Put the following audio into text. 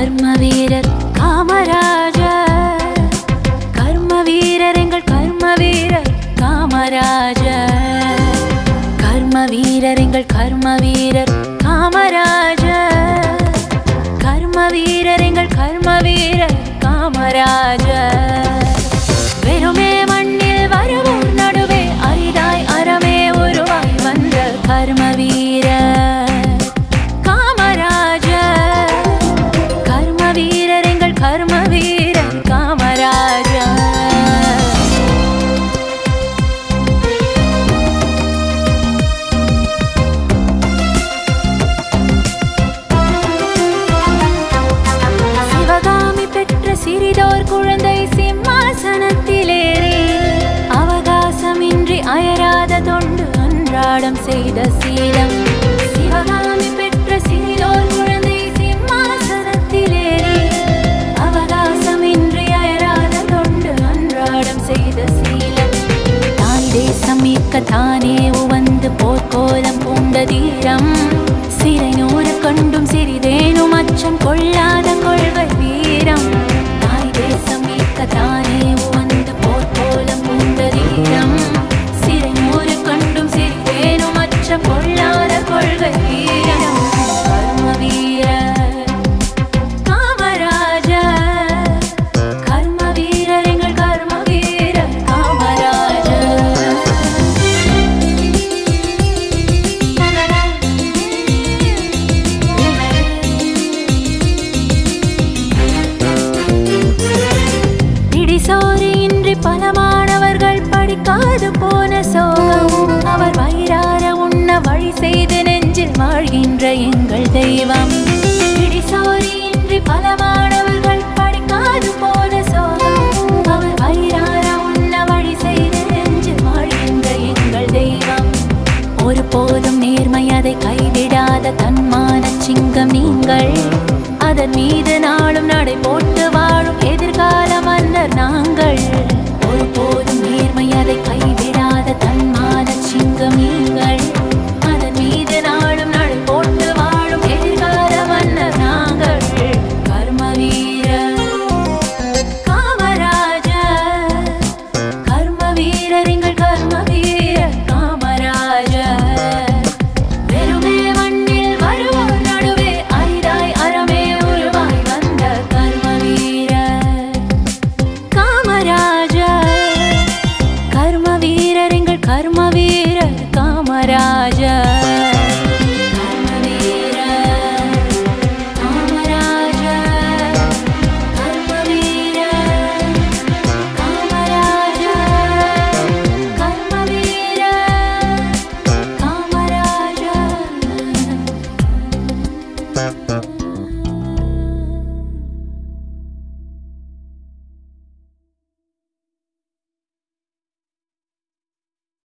கர்ம வீரர் காமராஜர் கர்ம வீரர் எங்கள் கர்ம வீரர் காமராஜர் கர்ம வீரர் எங்கள் கர்ம வீரர் காமராஜர் கர்ம வீரர் எங்கள் கர்ம வீரர் காமராஜர் வெறுமே மண்ணில் வருவோர் நடுவே அரிதாய் அறமே உருவாய் வந்த கர்ம வீரர் காமராஜர் கர்ம வீரர் எங்கள் கர்ம வீரர் காமராஜர் சிவகாமி பெற்ற சிறிதோர் குழந்தை சிம்மாசனத்திலேறி அவகாசமின்றி அயராத தொண்டு அன்றாடம் செய்த சீலம் சிவகாமி பெற்ற சிறிதோர் குழந்தை சிம்மாசனத்திலேறி அவகாசமின்றி அயராத தொண்டு அன்றாடம் செய்த சீலம் தாய் தேசம் மீட்க தானே உவந்து போர்க்கோலம் பூண்ட தீரம் சிறை நூறு கண்டும் சிறிதேனும் அச்சம் கொள்ளாத கொள்கை வீரம் தாய் தேசம் மீட்க தானே உவந்து போர்க்கோலம் பூண்ட தீரம் சிறை நூறு கண்டும் சிறிதேனும் அச்சம் கொள்ளாத கொள்கை வீரம் கர்ம வீரர் காமராஜர் கர்ம வீரர் எங்கள் கர்ம வீரர் காமராஜர் பிடிசோறு இன்றி பல மாணவர்கள் படிக்காது போன சோகம் அவர் வயிறார உண்ண வழி செய்து நெஞ்சில் வாழ்கின்ற எங்கள் தெய்வம் பிடிசோறு இன்றி பல மாணவர்கள் படிக்காது போன சோகம் அவர் வயிறார உண்ண வழி செய்து நெஞ்சில் வாழ்கின்ற எங்கள் தெய்வம் ஒருபோதும் நேர்மை அதை கைவிடாத தன்மான சிங்கம் நீங்கள் அதன் மீது நாளும் நடை போட்டு வாழும் எதிர்கால மன்னர் நாங்கள் ஒருபோதும் நேர்மை அதை கைவிடாத தன்மான சிங்கம் நீங்கள் அதன் மீது நாளும் நடை போட்டு வாழும் எதிர்கால மன்னர் நாங்கள் கர்ம வீரர் காமராஜர் கர்ம வீரர் எங்கள் கர்ம வீரர் காமராஜர் வெறுமே மண்ணில் வருவோர் நடுவே அரிதாய் அறமே உருவாய் வந்த கர்ம வீரர் காமராஜர் கர்ம வீரர் எங்கள் கர்ம வீரர் காமராஜர் கர்ம வீரர் காமராஜர் கர்ம வீரர் காமராஜர் கர்ம வீரர் காமராஜர்